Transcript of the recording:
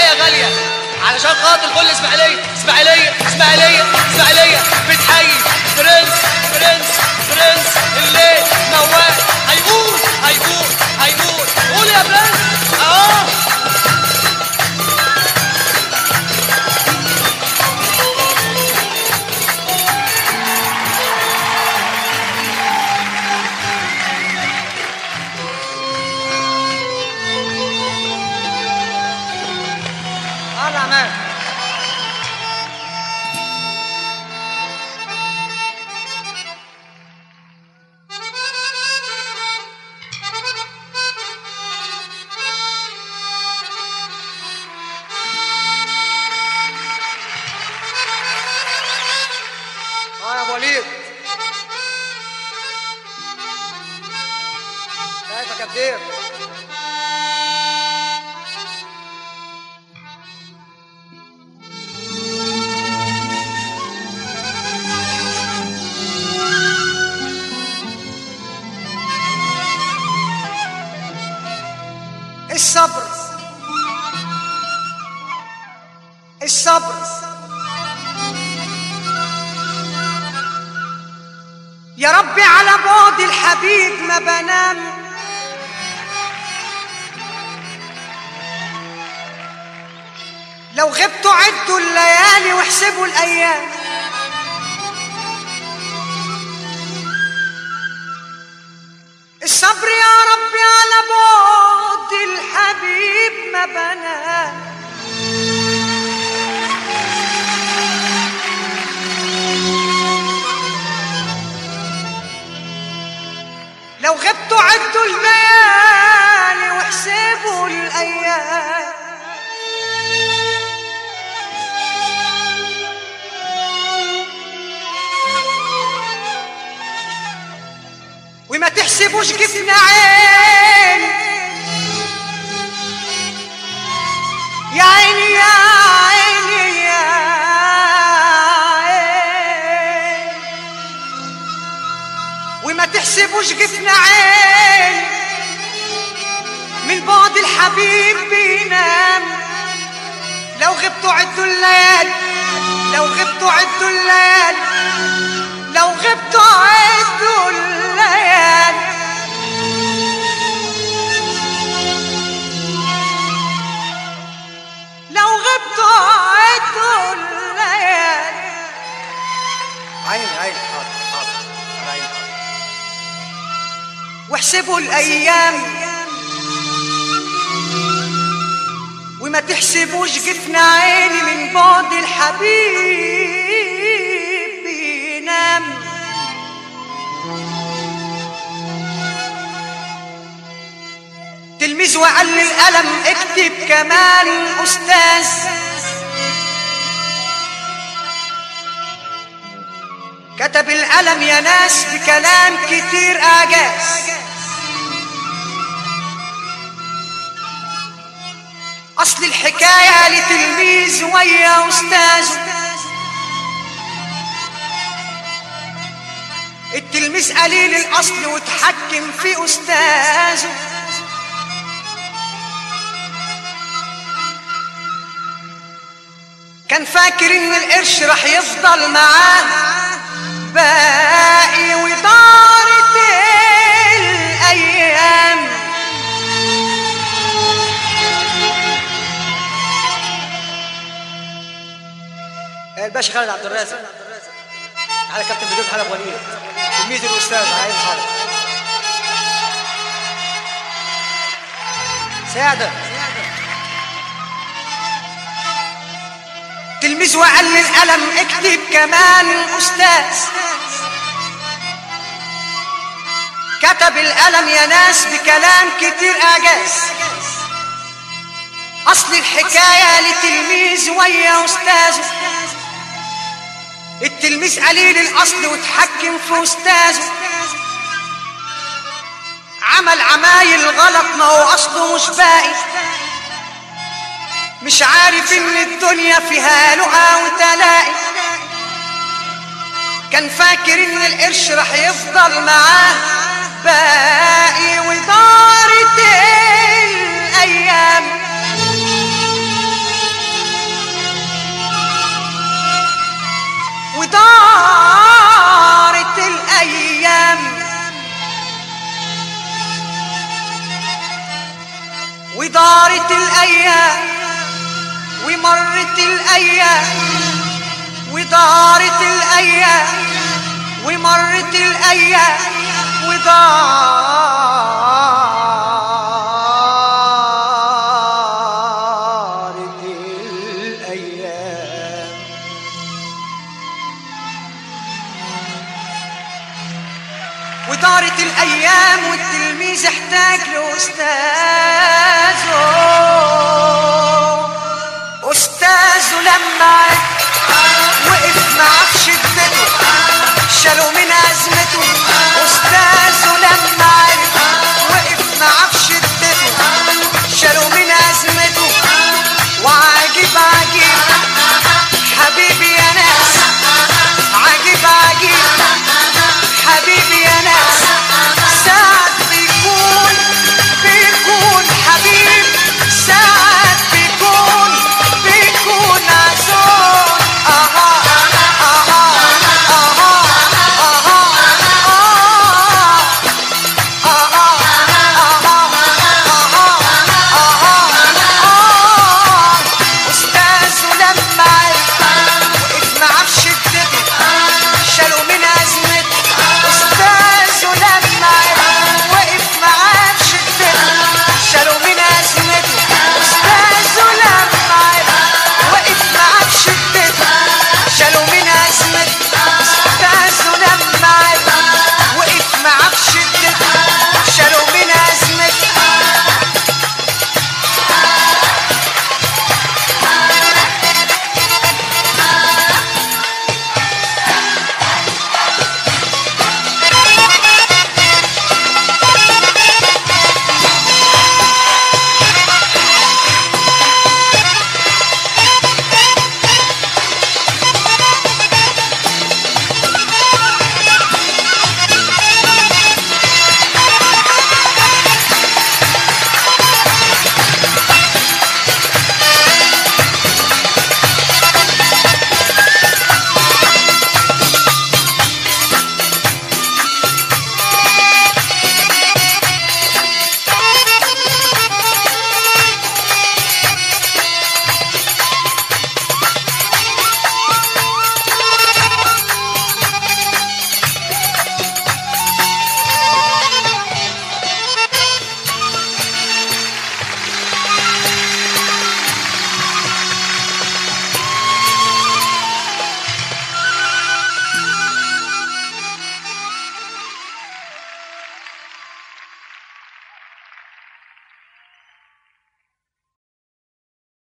تحية غالية علشان خاطر كل اسماعيلية اسماعيلية اسماعيلية اسماعيلية بتحيي برنس برنس برنس الليل موال هيقول هيقول هيقول قول يا برنس اه اه يا عماد اه يا ابو وليد شايفك يا بدير الصبر الصبر يا ربي على بعد الحبيب ما بنام لو غبتوا عدوا الليالي واحسبوا الايام الصبر يا ربي على بعد الحبيب ما بنام لو غبتوا عدوا الليالي واحسبوا الايام وما تحسبوش جفن عين يا عيني يا عيني يا عيني وما تحسبوش جفن عين من بعد الحبيب بينام لو غبتوا عدوا الليالي لو غبتوا عدوا الليالي لو غبتوا عدوا الليالي لو غبتوا عدوا الليالي عين عين حاضر حاضر على عين حاضر واحسبوا الايام وما تحسبوش جفن عيني من بعد الحبيب بينام تلميذ وقال القلم اكتب كمان استاذ كتب القلم يا ناس بكلام كتير اعجاز اصل الحكايه لتلميذ ويا استاذ التلميذ قليل الاصل وتحكم في استاذه كان فاكر ان القرش راح يفضل معاه باقي ودارت الايام الباشا خالد عبد الرازق على كابتن بدوب حلب وليد تلميذ الاستاذ عين حرب ساعدة تلميذ وقال للقلم اكتب كمان الاستاذ كتب القلم يا ناس بكلام كتير اعجاز اصل الحكايه لتلميذ ويا استاذه التلميذ قليل الاصل وتحكم في استاذه عمل عمايل غلط ما هو اصله مش باقي مش عارف ان الدنيا فيها لقا وتلاقي كان فاكر ان القرش راح يفضل معاه باقي ودارت الايام ودارت الأيام ودارت الأيام ومرت الأيام ودارت الأيام ومرت الأيام ودارت الأيام ودارت الأيام والتلميذ احتاج لأستاذه أستاذه لما وقف معاه في شدته شالوا من أزمته